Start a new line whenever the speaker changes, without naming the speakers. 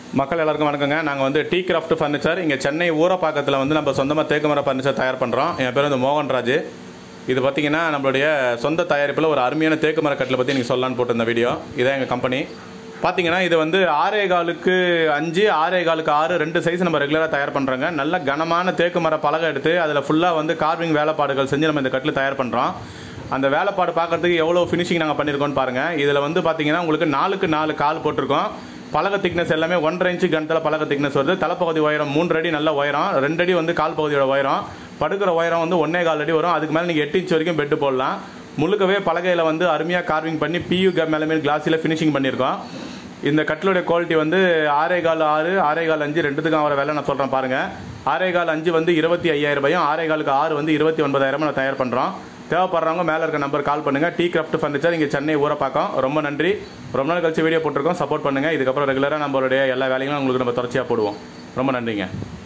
மக்கள் எல்லாருக்கும் வணக்கங்க நாங்கள் வந்து டீ கிராஃப்ட் ஃபர்னிச்சர் இங்கே சென்னை ஊரப்பாக்கத்தில் வந்து நம்ம சொந்தமாக தேக்கு மர ஃபர்னிச்சர் தயார் பண்ணுறோம் என் பேர் வந்து மோகன்ராஜ் இது பார்த்தீங்கன்னா நம்மளுடைய சொந்த தயாரிப்பில் ஒரு அருமையான தேக்கு மர கட்டில் பற்றி நீங்கள் சொல்லலான்னு போட்டிருந்த வீடியோ இதான் எங்கள் கம்பெனி பார்த்தீங்கன்னா இது வந்து ஆறே காலுக்கு அஞ்சு ஆறே காலுக்கு ஆறு ரெண்டு சைஸ் நம்ம ரெகுலராக தயார் பண்ணுறோங்க நல்ல கனமான தேக்கு மர பலகை எடுத்து அதில் ஃபுல்லாக வந்து கார்விங் வேலைப்பாடுகள் செஞ்சு நம்ம இந்த கட்டில் தயார் பண்ணுறோம் அந்த வேலைப்பாடு பார்க்கறதுக்கு எவ்வளோ ஃபினிஷிங் நாங்கள் பண்ணியிருக்கோம்னு பாருங்கள் இதில் வந்து பார்த்தீங்கன்னா உங்களுக்கு நாலுக்கு நாலு கால் போட்டிருக்கோம் பலக திக்னஸ் எல்லாமே ஒன்றரை இன்ச்சு கணத்தில் பலக திக்னஸ் வருது தலைப்பகுதி உயரம் மூன்று அடி நல்ல உயரம் ரெண்டு அடி வந்து கால் பகுதியோட உயரம் படுக்கிற உயரம் வந்து ஒன்னே கால் அடி வரும் அதுக்கு மேலே நீங்கள் எட்டு இன்ச் வரைக்கும் பெட்டு போடலாம் முழுக்கவே பலகையில் வந்து அருமையாக கார்விங் பண்ணி பியூ மேலே கிளாஸில் ஃபினிஷிங் பண்ணியிருக்கோம் இந்த கட்டிலுடைய குவாலிட்டி வந்து ஆறே கால் ஆறு ஆறே கால் அஞ்சு ரெண்டுத்துக்கும் வர வேலை நான் சொல்கிறேன் பாருங்கள் ஆறே கால் அஞ்சு வந்து இருபத்தி ஐயாயிரம் ரூபாயும் ஆறே காலுக்கு ஆறு வந்து இருபத்தி ஒன்பதாயிரம் நான் தயார் பண்ணுறோம் தேவைப்படுறவங்க மேலே இருக்க நம்பர் கால் பண்ணுங்கள் டீ கிராஃப்ட் ஃபர்னிச்சர் இங்கே சென்னை ஊரப்பாக்கம் ரொம்ப நன்றி ரொம்ப நாள் கழிச்சு வீடியோ போட்டிருக்கோம் சப்போர்ட் பண்ணுங்கள் இதுக்கப்புறம் ரெகுலராக நம்மளுடைய எல்லா வேலைகளும் உங்களுக்கு நம்ம தொடர்ச்சியாக போடுவோம் ரொம்ப நன்றிங்க